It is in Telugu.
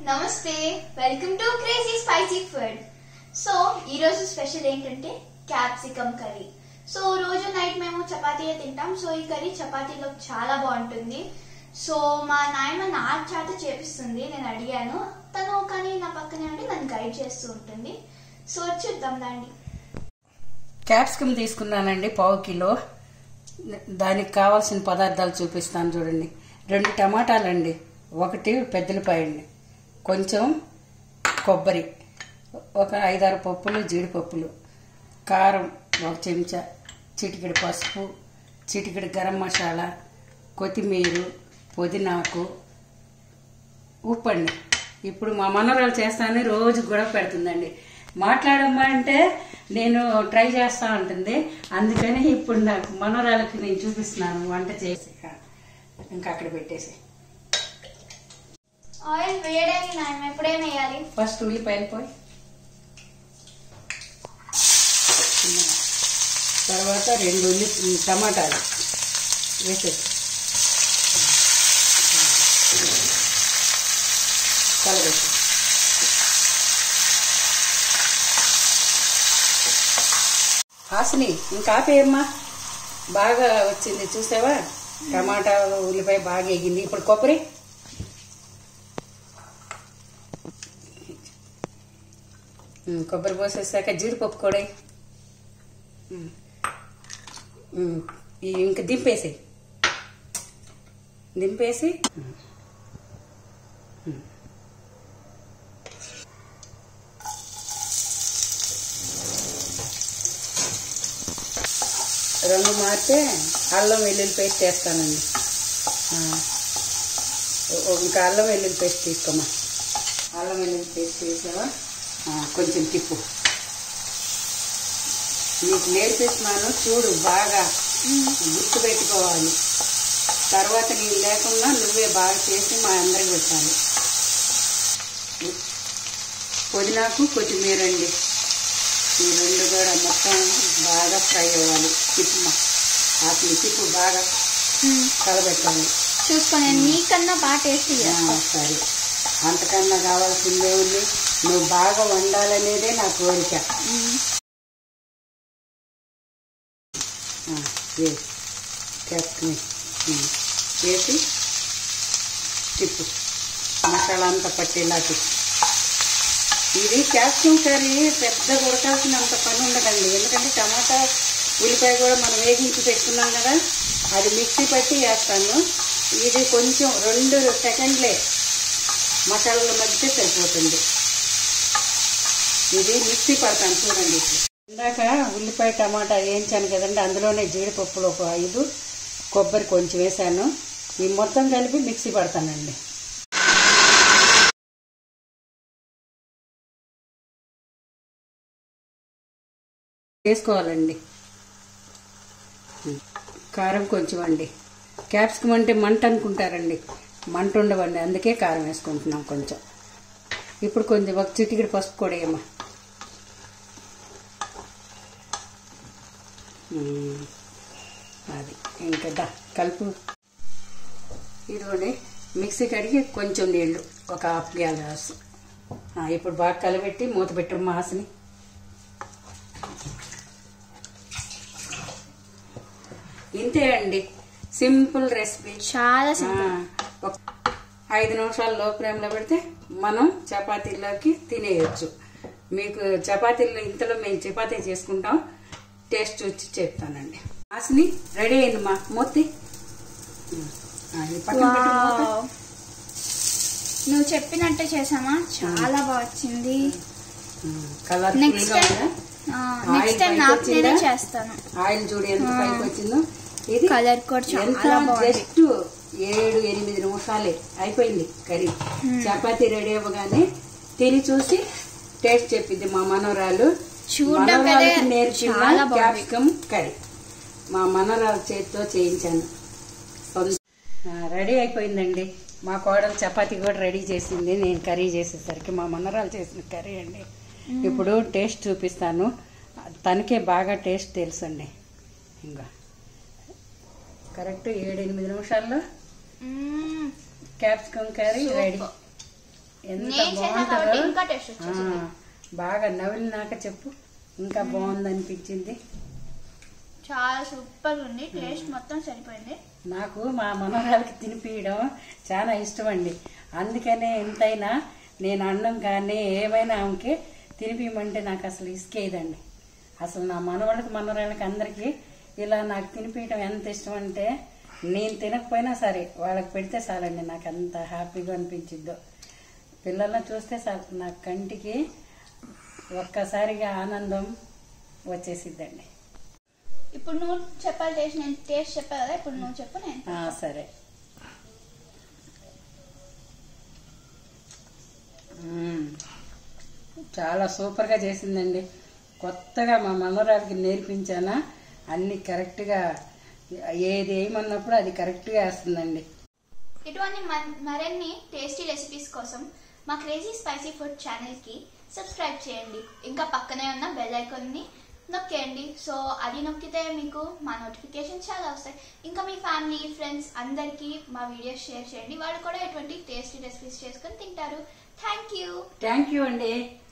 నమస్తే welcome to crazy spicy food so ఈ రోజు స్పెషల్ ఏంటంటే క్యాప్సికమ్ కర్రీ సో రోజు నైట్ మేము చపాతీయే తింటాం సో ఈ కర్రీ చపాతీలో చాలా బాగుంటుంది సో మా నాయన నా చేత చేపిస్తుంది నేను అడిగాను తను కానీ నా పక్కనే ఉండి నన్ను గైడ్ చేస్తూ ఉంటుంది సో చూద్దాం దాన్ని క్యాప్సికమ్ తీసుకున్నానండి పావు కిలో దానికి కావాల్సిన పదార్థాలు చూపిస్తాను చూడండి రెండు టమాటాలండి ఒకటి పెద్దలపాయ అండి కొంచెం కొబ్బరి ఒక ఐదారు పప్పులు జీడిపప్పులు కారం ఒక చెంచా చిటికెడు పసుపు చిటికెడు గరం మసాలా కొత్తిమీర పుదీనాకు ఉప్పు అండి ఇప్పుడు మా మనవరాలు చేస్తానని రోజు గొడవ పెడుతుందండి మాట్లాడమ్మా అంటే నేను ట్రై చేస్తా ఉంటుంది అందుకని ఇప్పుడు నాకు మనవరాలకి నేను చూపిస్తున్నాను వంట చేసి ఇంకా అక్కడ పెట్టేసి ఆయిల్ వేయడానికి నాయన ఎప్పుడేం వేయాలి ఫస్ట్ ఉల్లిపాయలు పోయి తర్వాత రెండు ఉల్లి టమాటాలు వేసేసి కలబెట్టి హాసిని ఇంకా ఆపేయమ్మా బాగా వచ్చింది చూసావా టమాటా ఉల్లిపాయ బాగా ఎగింది ఇప్పుడు కొబ్బరి ఉమ్, కొబ్బరి పోసేసాక జీడిపప్పు కూడా ఎయ్. ఉమ్. ఉమ్, ఈ ఇంక దింపేసి దింపేసి ఉమ్. ఉమ్. రంగు మారితే అల్లం వెల్లుల్లి పేస్ట్ వేస్తానండి ఆ. ఓ- ఇంకా అల్లం వెల్లుల్లి పేస్ట్ తీసుకోమా అల్లం వెల్లుల్లి పేస్ట్ వేసావా ఆ, కొంచెం తిప్పు నీకు నేర్పిస్తున్నాను చూడు బాగా గుర్తు పెట్టుకోవాలి తర్వాత నేను లేకుండా నువ్వే బాగా చేసి మా అందరికి పెట్టాలి పుదీనాకు కొత్తిమీర అండి ఈ రెండు కూడా మొత్తం బాగా ఫ్రై అవ్వాలి తిప్పుమా వాటిని తిప్పు బాగా కలబెట్టాలి చూసుకొని నీకన్నా బాగా టేస్ట్ ఆ, సరే అంతకన్నా కావాల్సిందే ఉంది నువ్వు బాగా వండాలనేదే నా కోరిక ఆ, వేసి క్యాప్సికమ్ ఉమ్, వేసి తిప్పు మసాలా అంతా పట్టేలా తిప్పు ఇది క్యాప్సికమ్ కర్రీ పెద్ద ఉడకాల్సినంత పని ఉండదండి ఎందుకంటే టమాటా ఉల్లిపాయ కూడా మనం వేగించి పెట్టుకున్నాం కదా అది మిక్సీ పట్టి వేస్తాను ఇది కొంచెం రెండు సెకండ్లే మసాలాల మధ్య సరిపోతుంది ఇది మిక్సీ పడతాను చూడండి ఇప్పుడు. ఇందాక ఉల్లిపాయ టమాటా వేయించాను కదండి అందులోనే జీడిపప్పులు ఒక ఐదు కొబ్బరి కొంచెం వేసాను ఈ మొత్తం కలిపి మిక్సీ పడతానండి వేసుకోవాలండి కారం కొంచెం అండి క్యాప్సికం అంటే మంట అనుకుంటారండి మంట ఉండవండి అందుకే కారం వేసుకుంటున్నాం కొంచెం ఇప్పుడు కొంచెం ఒక చిటికెడు పసుపు కూడా వేయమ్మా మ్మ్. అది ఇంకా దా కలుపు ఇదిగోండి మిక్సీ కడిగి కొంచెం నీళ్ళు ఒక హాఫ్ గ్లాస్ ఆ, ఇప్పుడు బాగా కలబెట్టి మూత పెట్టమ్మా ఆసని ఇంతే అండి సింపుల్ రెసిపీ చాలా ఆ, ఒక ఐదు నిమిషాలు లో ఫ్లేమ్లో పెడితే మనం చపాతీలోకి తినేయచ్చు మీకు చపాతీలో ఇంతలో మేము చపాతీ చేసుకుంటాం టేస్ట్ చూసి చెప్తానండి ఆసిని రెడీ అయింది మా మూర్తి పక్కన పెట్టు మూత. వావ్. నువ్వు చెప్పినట్టే చేసామా చాలా బాగా వచ్చింది ఉమ్, కలర్ నెక్స్ట్ ఫుల్గా టైం ఉందా? నెక్స్ట్ టైం ఆయిల్ నాకు పైకి నేనే వచ్చిందా? చేస్తాను ఆయిల్ చూడు ఎంత పైకి వచ్చిందో ఇది కలర్ కూడా ఎంత చాలా బాగుంది జస్ట్ ఏడు ఎనిమిది నిమిషాలే అయిపోయింది కర్రీ చపాతీ రెడీ అవ్వగానే తిని చూసి టేస్ట్ చెప్పింది మా మనవరాలు చూడ్డానికైతే మనవరాలికి చాలా నేర్చిన బాగుంది. క్యాప్సికమ్ కర్రీ మా మనవరాలు చేతితో చేయించాను సొంత- ఆ, రెడీ అయిపోయిందండి మా కోడలు చపాతీ కూడా రెడీ చేసింది నేను కర్రీ చేసేసరికి మా మనవరాలు చేసిన కర్రీ అండి ఇప్పుడు టేస్ట్ చూపిస్తాను తనకే బాగా టేస్ట్ తెలుసండి ఇంకా కరెక్ట్ ఏడు ఎనిమిది నిమిషాల్లో మ్మ్. Capsicum curry Super. రెడీ ఎంత నేను చేసా కాబట్టి బాగుంటుందో ఇంకా టేస్ట్ వచ్చేసింది ఆ, బాగా నవిలినాక చెప్పు ఇంకా బాగుంది అనిపించింది చాలా సూపర్ ఉంది టేస్ట్ మొత్తం సరిపోయింది నాకు మా మనవరాలకి తినిపించడం చాలా ఇష్టం అండి అందుకనే ఎంతైనా నేను అన్నం కానీ ఏమైనా ఆమెకి తినిపించమంటే నాకు అసలు ఇసుకేదండి అసలు నా మనవాళ్ళకి మనవరాళ్ళకి అందరికీ ఇలా నాకు తినిపించడం ఎంత ఇష్టం అంటే నేను తినకపోయినా సరే వాళ్ళకి పెడితే చాలండి నాకు అంత హ్యాపీగా అనిపించిద్దో పిల్లల్ని చూస్తే చాలు నా కంటికి ఒక్కసారిగా ఆనందం వచ్చేసిద్దండి ఇప్పుడు నువ్వు చెప్పాలి టేస్ట్ నేను టేస్ట్ చెప్పా కదా ఇప్పుడు నువ్వు చెప్పు నేను ఆ, సరే మ్మ్. చాలా సూపర్గా చేసిందండి కొత్తగా మా మనవరాలకి నేర్పించానా అన్ని కరెక్ట్గా ఏది వేయమన్నప్పుడు అది కరెక్ట్గా వేస్తుందండి ఇటువంటి మన్- మరిన్ని టేస్టీ రెసిపీస్ కోసం మా క్రేజీ స్పైసీ ఫుడ్ ఛానల్ కి సబ్స్క్రైబ్ చేయండి ఇంకా పక్కనే ఉన్న బెల్ ఐకాన్ ని నొక్కేయండి సో అది నొక్కితే మీకు మా నోటిఫికేషన్ చాలా వస్తాయి ఇంకా మీ ఫ్యామిలీ ఫ్రెండ్స్ అందరికీ మా వీడియోస్ షేర్ చేయండి వాళ్ళు కూడా ఇటువంటి టేస్టీ రెసిపీస్ చేసుకొని తింటారు థ్యాంక్ యూ థ్యాంక్ యూ అండి